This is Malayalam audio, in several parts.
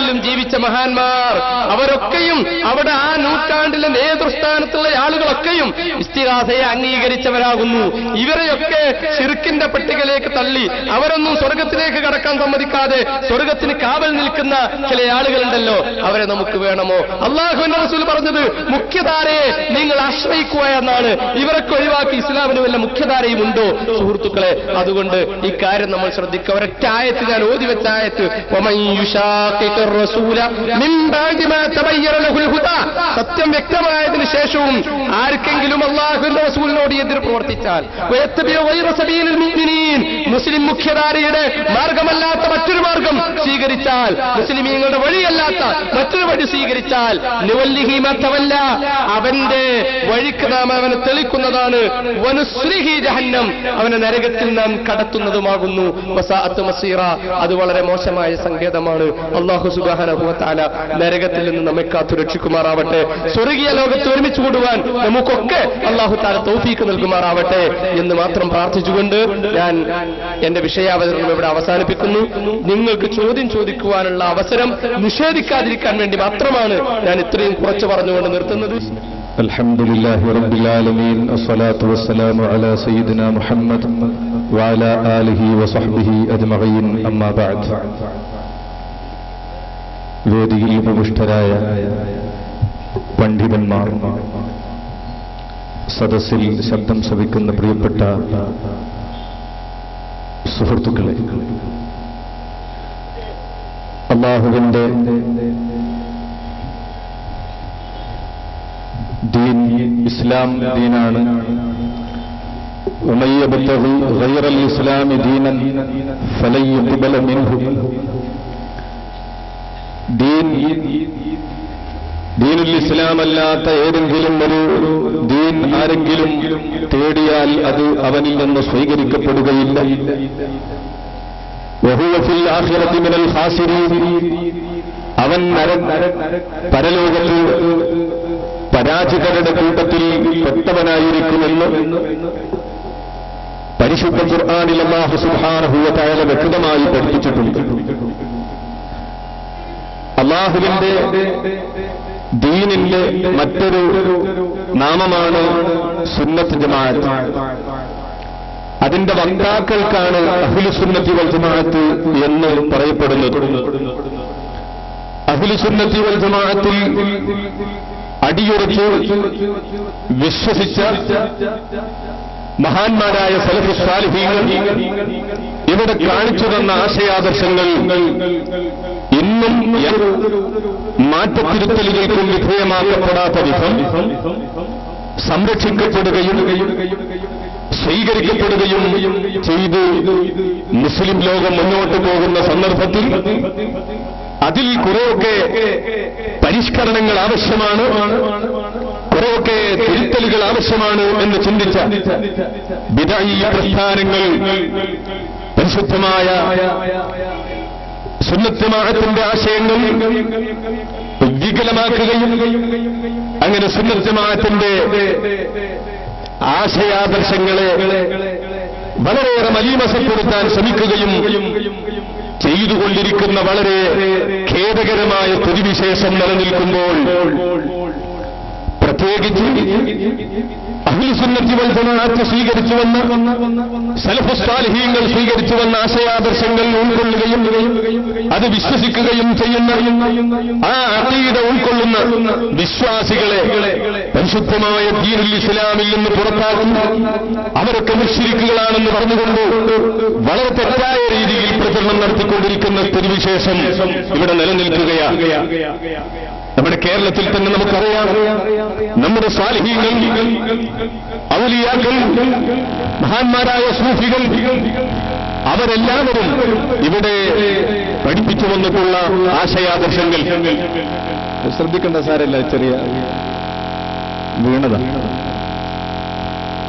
കാലങ്ങളിലും ജീവിച്ച മഹാന്മാർ അവരൊക്കെയും അവിടെ ആ നൂറ്റാണ്ടിലെ നേതൃസ്ഥാനത്തുള്ള ആളുകളൊക്കെയും ഇസ്തിഹാസയെ അംഗീകരിച്ചവരാകുന്നു ഇവരെയൊക്കെ ഷിർക്കിന്റെ പട്ടികയിലേക്ക് തള്ളി അവരൊന്നും സ്വർഗത്തിലേക്ക് കടക്കാൻ സമ്മതിക്കാതെ സ്വർഗത്തിന് കാവൽ നിൽക്കുന്ന ചില ആളുകളുണ്ടല്ലോ അവരെ നമുക്ക് വേണമോ അള്ളാഹുവിന്റെ റസൂൽ പറഞ്ഞത് മുഖ്യധാരയെ നിങ്ങൾ ആശ്രയിക്കുക എന്നാണ് ഇവരൊക്കെ ഒഴിവാക്കി ഇസ്ലാമിന് വല്ല മുഖ്യധാരയും ഉണ്ടോ സുഹൃത്തുക്കളെ അതുകൊണ്ട് ഇക്കാര്യം നമ്മൾ ശ്രദ്ധിക്കുക ഒരൊറ്റ ആയത്ത് ഞാൻ ഓതി വെച്ച ആയത്ത് وَمَن يُشَاقِقِ الرَّسُولَ مِن بَعْدِ مَا تَبَيَّنَ لَهُ الْهُدَى സത്യം വ്യക്തമായതിനു ശേഷവും ആർക്കെങ്കിലും അള്ളാഹുവിന്റെ റസൂലിനോട് എതിർ പ്രവർത്തിച്ചാൽ وَيَتَّبِعُ غَيْرَ سَبِيلِ الْمُؤْمِنِينَ മുസ്ലിം മുഖ്യധാരയുടെ മാർഗമല്ലാത്ത മറ്റൊരു മാർഗം സ്വീകരിച്ചാൽ മുസ്ലിമീങ്ങളുടെ വഴിയല്ലാത്ത മറ്റൊരു വഴി സ്വീകരിച്ചാൽ നിവല്ലിഹി മത്തവല്ല അവന്റെ വഴിക്ക് നാം അവനെ തെളിക്കുന്നതാണ് വനുസ്ലിഹി ജഹന്നം അവനെ നരകത്തിൽ നാം കടത്തുന്നതുമാകുന്നു വസാഅത്ത് മസീറ അത് വളരെ മോശമായ സങ്കേതമാണ് അള്ളാഹു സുബാനഹുവത്താല നരകത്തിൽ നിന്ന് നമ്മെ കാത്തു രക്ഷിക്കുമാറാവട്ടെ സ്വർഗീയ ലോകത്ത് ഒരുമിച്ച് കൂടുവാൻ നമുക്കൊക്കെ അള്ളാഹു താല തൗഫീക്ക് നൽകുമാറാവട്ടെ എന്ന് മാത്രം പ്രാർത്ഥിച്ചുകൊണ്ട് ഞാൻ എന്റെ വിഷയാവതരണം ഇവിടെ അവസാനിപ്പിക്കുന്നു നിങ്ങൾക്ക് ചോദ്യം ചോദിക്കുവാനുള്ള അവസരം നിഷേധിക്കാതിരിക്കാൻ വേണ്ടി മാത്രമാണ് ഞാൻ ഇത്രയും കുറച്ച് പറഞ്ഞുകൊണ്ട് നിർത്തുന്നത് الحمد لله رب العالمين الصلاة والسلام على سيدنا محمد وعلى آله وصحبه أجمعين أما بعد വേദിയിൽ ഉപവിഷ്ടരായ പണ്ഡിതന്മാർ സദസ്സിൽ ശബ്ദം ശ്രവിക്കുന്ന പ്രിയപ്പെട്ട സുഹൃത്തുക്കളെ അള്ളാഹുവിന്റെ ദീൻ ഇസ്ലാം ദീനാണ് ومن يبتغي غير الإسلام دينا فلن يقبل منه ദീൻ ദീനുൽ ഇസ്ലാം അല്ലാത്ത ഏതെങ്കിലും ഒരു ദീൻ ആരെങ്കിലും തേടിയാൽ അത് അവനിൽ നിന്ന് സ്വീകരിക്കപ്പെടുകയില്ല وهو في الآخرة من الخاسرين അവൻ നര- പരലോകത്ത് പരാജിതരുടെ കൂട്ടത്തിൽ പെട്ടവനായിരിക്കുമെന്ന് പരിശുദ്ധ ഖുർആനിൽ അല്ലാഹു സുബ്ഹാനഹു വ തആല വ്യക്തമായി പഠിപ്പിച്ചിട്ടുണ്ട് അള്ളാഹുവിന്റെ ദീനിന്റെ മറ്റൊരു നാമമാണ് സുന്നത്ത് ജമാഅത്ത് അതിന്റെ വക്താക്കൾക്കാണ് അഹ്ലുസുന്നത്തി വൽ ജമാഅത്ത് എന്ന് പറയപ്പെടുന്നത് അഹ്ലുസുന്നത്തി വൽ ജമാഅത്തിൽ അടിയുറച്ച് വിശ്വസിച്ച മഹാന്മാരായ സലഫു സാലിഹീങ്ങൾ ഇവിടെ കാണിച്ചു തന്ന ആശയാദർശങ്ങൾ ഇന്നും മാറ്റത്തിരുത്തലുകൾക്കും വിധേയമാക്കപ്പെടാത്ത വിധം സംരക്ഷിക്കപ്പെടുകയും സ്വീകരിക്കപ്പെടുകയും ചെയ്ത് മുസ്ലിം ലോകം മുന്നോട്ട് പോകുന്ന സന്ദർഭത്തിൽ അതിൽ കുറെയൊക്കെ പരിഷ്കരണങ്ങൾ ആവശ്യമാണ് കുറെയൊക്കെ തിരുത്തലുകൾ ആവശ്യമാണ് എന്ന് ചിന്തിച്ച വിദായി പ്രസ്ഥാനങ്ങൾ പരിശുദ്ധമായ സുന്നത്തമാഹത്തിന്റെ ആശയങ്ങൾ വികലമാക്കുകയും അങ്ങനെ സുന്നത്തമാഹത്തിന്റെ ആശയാദർശങ്ങളെ വളരെയേറെ മലീമസപ്പെടുത്താൻ ശ്രമിക്കുകയും ചെയ്തുകൊണ്ടിരിക്കുന്ന വളരെ ഖേദകരമായ സ്ഥിതിവിശേഷം നിലനിൽക്കുമ്പോൾ പ്രത്യേകിച്ച് അഖിലുസുന്നത്തി വൽ ജമാഅത്ത് സ്വീകരിച്ചു വന്ന സലഫുസ്താലിഹീങ്ങൾ സ്വീകരിച്ചു വന്ന ആശയാദർശങ്ങൾ ഉൾക്കൊള്ളുകയും അത് വിശ്വസിക്കുകയും ചെയ്യുന്ന ആ അഖീദ ഉൾക്കൊള്ളുന്ന വിശ്വാസികളെ പരിശുദ്ധമായ ദീനുൽ ഇസ്ലാമിൽ നിന്ന് പുറത്താക്കി അവരൊക്കെ മുശ്രിക്കുകളാണെന്ന് പറഞ്ഞുകൊണ്ട് വളരെ തെറ്റായ രീതിയിൽ പ്രചരണം നടത്തിക്കൊണ്ടിരിക്കുന്ന സ്ഥിതിവിശേഷം ഇവിടെ നിലനിൽക്കുകയാണ് നമ്മുടെ കേരളത്തിൽ തന്നെ നമുക്കറിയാം നമ്മുടെ സ്വാലിഹീങ്ങൾ ഔലിയാക്കൾ മഹാന്മാരായ സൂഫികൾ അവരെല്ലാവരും ഇവിടെ പഠിപ്പിച്ചു വന്നിട്ടുള്ള ആശയാദർശങ്ങൾ ശ്രദ്ധിക്കേണ്ട സാരല്ല ചെറിയ വീണത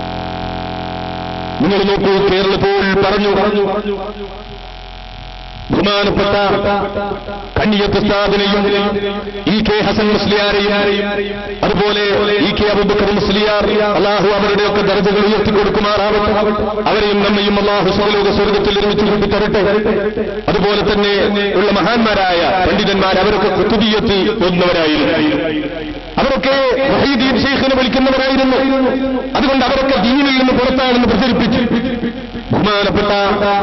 നിങ്ങൾ നോക്കൂ കേരളത്തിൽ പറഞ്ഞു ബഹുമാനപ്പെട്ട കണ്ണിയത്തുസ്താദിനെയും ഇ കെ ഹസൻ മുസ്ലിയാരെയും അതുപോലെ ഇ കെ അബുബക്കർ മുസ്ലിയാർ അള്ളാഹു അവരുടെയൊക്കെ ദർജകൾ ഉയർത്തിക്കൊടുക്കുമാറാവട്ടെ അവരെയും നമ്മയും അള്ളാഹു സ്വർലോക സ്വർഗത്തിൽ ഒരുമിച്ച് കൂട്ടിത്തരട്ടെ അതുപോലെ തന്നെ ഉള്ള മഹാന്മാരായ പണ്ഡിതന്മാർ അവരൊക്കെ കുത്തുബിയത്ത് ഓതുന്നവരായിരുന്നു അവരൊക്കെ വഹീദീൻ ഷെയ്ഖിനെ വിളിക്കുന്നവരായിരുന്നു അതുകൊണ്ട് അവരൊക്കെ ദീനിൽ നിന്ന് പുറത്താണെന്ന് പ്രചരിപ്പിച്ചു ബഹുമാനപ്പെട്ട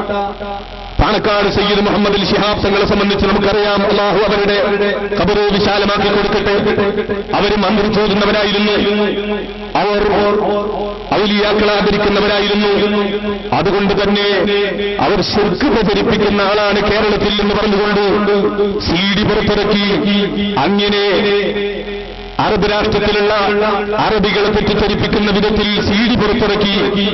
പാണക്കാട് സയ്യിദ് മുഹമ്മദ് അലി ശിഹാബ് തങ്ങളെ സംബന്ധിച്ച് നമുക്കറിയാം അള്ളാഹു അവരുടെ കബറ് വിശാലമാക്കി കൊടുക്കട്ടെ അവർ മന്ത്രി ചോദുന്നവരായിരുന്നു അവർ ഔലിയാക്കളെ ആദരിക്കുന്നവരായിരുന്നു അതുകൊണ്ട് തന്നെ അവർ ശിർക്ക് പ്രചരിപ്പിക്കുന്ന ആളാണ് കേരളത്തിൽ എന്ന് പറഞ്ഞുകൊണ്ട് സി ഡി പുറത്തിറക്കി അങ്ങനെ അറബ് രാഷ്ട്രത്തിലുള്ള അറബികളെ തെറ്റിദ്ധരിപ്പിക്കുന്ന വിധത്തിൽ സീഡി പുറത്തിറക്കി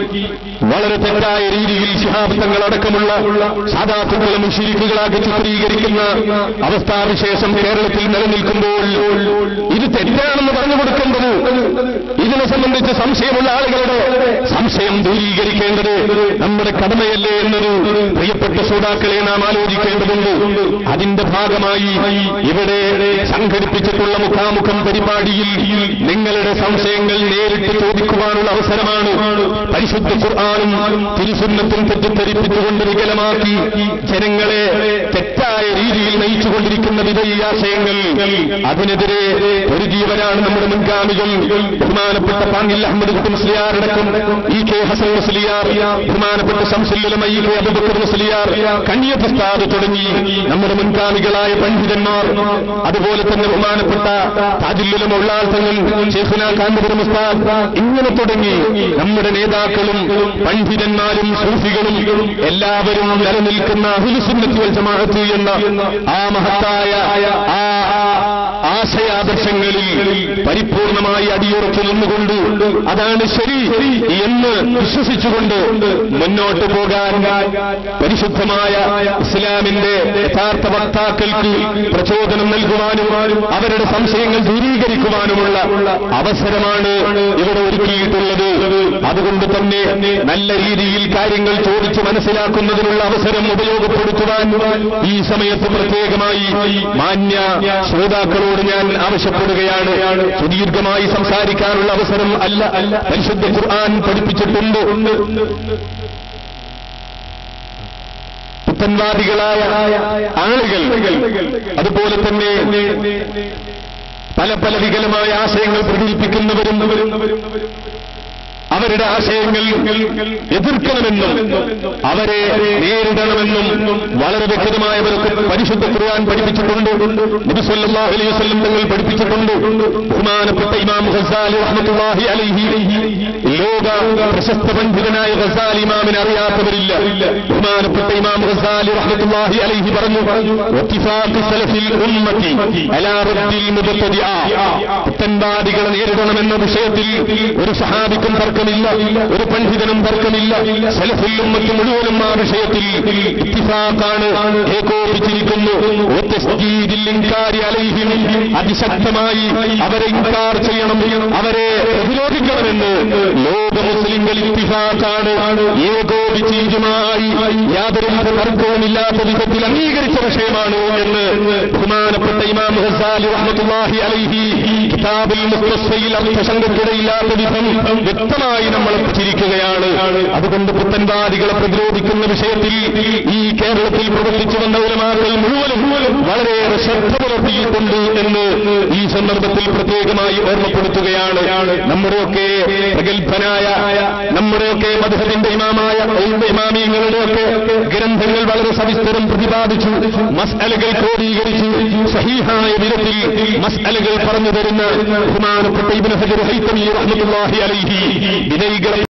വളരെ തെറ്റായ രീതിയിൽ ശിഹാബ് തങ്ങളടക്കമുള്ള സാധാത്തുക്കളെ മുഷിരിക്കുകളാക്കി ചിത്രീകരിക്കുന്ന അവസ്ഥാവിശേഷം കേരളത്തിൽ നിലനിൽക്കുമ്പോൾ ഇത് തെറ്റാണെന്ന് പറഞ്ഞു കൊടുക്കേണ്ടത് ഇതിനെ സംബന്ധിച്ച് സംശയമുള്ള ആളുകളുടെ സംശയം ദൂരീകരിക്കേണ്ടത് നമ്മുടെ കടമയല്ലേ എന്നത് പ്രിയപ്പെട്ട ശ്രോതാക്കളെ നാം ആലോചിക്കേണ്ടതുണ്ട് അതിന്റെ ഭാഗമായി ഇവിടെ സംഘടിപ്പിച്ചിട്ടുള്ള മുഖാമുഖം പരിപാടിയിൽ നിങ്ങളുടെ സംശയങ്ങൾ നേരിട്ട് ചോദിക്കുവാനുള്ള അവസരമാണ് പരിശുദ്ധ ഖുർആാനും തിരുസുന്നത്തും തെറ്റിദ്ധരിപ്പിച്ചുകൊണ്ട് വികലമാക്കി ജനങ്ങളെ തെറ്റായ രീതിയിൽ നയിച്ചുകൊണ്ടിരിക്കുന്ന വിധേയാശയങ്ങൾ അതിനെതിരെ ഒരു ജീവനാണ് നമ്മുടെ മുൻഗാമികൾ ബഹുമാനപ്പെട്ട പാങ്ങിൽ അഹമ്മദ് കുട്ടി മുസ്ലിയാറടക്കം ഇ കെ ഹസൻ മുസ്ലിയാർ ബഹുമാനപ്പെട്ട ശംസുല്ലുലമ ഇ കെ അബുബക്കർ മുസ്ലിയാർ കണ്ണിയ പ്രസ്താദ് തുടങ്ങി നമ്മുടെ മുൻഗാമികളായ പണ്ഡിതന്മാർ അതുപോലെ തന്നെ ബഹുമാനപ്പെട്ട താജുല്ലുലമ ഉള്ളാർത്ഥങ്ങൾ ഷെയ്ഖുന കാന്തപുരം ഉസ്താദ് ഇങ്ങനെ തുടങ്ങി നമ്മുടെ നേതാക്കളും പണ്ഡിതന്മാരും സൂഫികളും എല്ലാവരും നിലനിൽക്കുന്ന അഹിലുസുന്നത്തി വൽ ജമാഅത്ത് എന്ന ആ മഹത്തായ ആ ആശയാദർശങ്ങളിൽ പരിപൂർണമായി അടിയുറച്ചു നിന്നുകൊണ്ട് അതാണ് ശരി എന്ന് വിശ്വസിച്ചുകൊണ്ട് മുന്നോട്ട് പോകാൻ പരിശുദ്ധമായ ഇസ്ലാമിന്റെ യഥാർത്ഥ വക്താക്കൾക്ക് പ്രചോദനം നൽകുവാനും അവരുടെ സംശയങ്ങൾ ദൂരീകരിക്കുവാനുമുള്ള അവസരമാണ് ഇവിടെ ഒരുക്കിയിട്ടുള്ളത് അതുകൊണ്ട് തന്നെ നല്ല രീതിയിൽ കാര്യങ്ങൾ ചോദിച്ച് മനസ്സിലാക്കുന്നതിനുള്ള അവസരം ഉപയോഗപ്പെടുത്തുവാൻ ഈ സമയത്ത് പ്രത്യേകമായി മാന്യ ശ്രോതാക്കളോട് ഞാൻ ആവശ്യപ്പെടുകയാണ് സുദീർഘമായി സംസാരിക്കാനുള്ള അവസരം അല്ല പരിശുദ്ധ ഖുർആൻ പഠിപ്പിച്ചിട്ടുണ്ട് പുത്തൻവാദികളായ ആളുകൾ അതുപോലെ തന്നെ പല പല വികലമായ ആശയങ്ങൾ പ്രകടിപ്പിക്കുന്നവരും അവരുടെ ആശയങ്ങൾ എതിർക്കണമെന്നും അവരെ നേരിടണമെന്നും വളരെ വ്യക്തമായവർക്ക് പരിശുദ്ധ ഖുർആൻ പഠിപ്പിച്ചിട്ടുണ്ട് നബി സല്ലല്ലാഹു അലൈഹി വസല്ലം തങ്ങൾ പഠിപ്പിച്ചിട്ടുണ്ട് ബഹുമാനപ്പെട്ട ഇമാം ഖസാലി റഹ്മത്തുള്ളാഹി അലൈഹി ലോക പ്രശസ്ത പണ്ഡിതനായ ഖസാലി ഇമാമിനെ അറിയാത്തവരില്ല ബഹുമാനപ്പെട്ട ഇമാം ഖസാലി റഹ്മത്തുള്ളാഹി അലൈഹി പറഞ്ഞു വത്തിഫാഖി സലഫിൽ ഉമ്മത്തി അലാ റദ്ദിൽ മുബത്തദിഅ പുത്തൻവാദികളെ നേരിടണമെന്ന വിഷയത്തിൽ ഒരു സഹാബിക്കും തർക്കമില്ല ഒരു പണ്ഡിതനും തർക്കമില്ല സലഫിൽ ഉമ്മത്ത് മുഴുവനും ആ വിഷയത്തിൽ ഇത്തിഫാഖാണ് ഏകോപിച്ചിരിക്കുന്നു ഒത്തസ്ജീദിൽ ഇൻകാരി അലൈഹിം അതിശക്തമായി അവരെ ഇൻകാർ ചെയ്യണം അവരെ പ്രതിരോധിക്കണമെന്ന് ലോക മുസ്ലിങ്ങൾ ഇത്തിഫാഖാണ് ഏകോപിച്ചിരുമായി യാതൊരു തർക്കവുമില്ലാത്ത വിധത്തിൽ അംഗീകരിച്ച വിഷയമാണ് എന്ന് ബഹുമാനപ്പെട്ട ഇമാം ഹസാലി റഹ്മത്തുള്ളാഹി അലൈഹി കിതാബിൽ മുസ്തസ്ഫയിൽ അർത്ഥശങ്കക്കിടയില്ലാത്ത വിധം വ്യക്തമായി നമ്മളെ പ്രചരിക്കുകയാണ് അതുകൊണ്ട് പുത്തൻവാദികളെ പ്രതിരോധിക്കുന്ന വിഷയത്തിൽ ഈ കേരളത്തിൽ പ്രവർത്തിച്ചു വന്ന ഉലമാക്കൾ മുഴുവനും വളരെയേറെ ശ്രദ്ധ പുലർത്തിയിട്ടുണ്ട് എന്ന് ഈ സന്ദർഭത്തിൽ പ്രത്യേകമായി ഓർമ്മപ്പെടുത്തുകയാണ് നമ്മുടെയൊക്കെ പ്രഗത്ഭനായ നമ്മുടെയൊക്കെ മധുഹത്തിന്റെ ഇമാമായ ഇമാമിയങ്ങളുടെയൊക്കെ ഗ്രന്ഥങ്ങൾ വളരെ സവിസ്തരം പ്രതിപാദിച്ചു മസ്അലകൾ ക്രോഡീകരിച്ചു സഹീഹായ വിധത്തിൽ മസ്അലകൾ പറഞ്ഞു തരുന്ന ബഹുമാനപ്പെട്ട ഇബ്നു ഹജർ ഹൈത്തമി റഹ്മത്തുള്ളാഹി അലൈഹി വിനയികളെ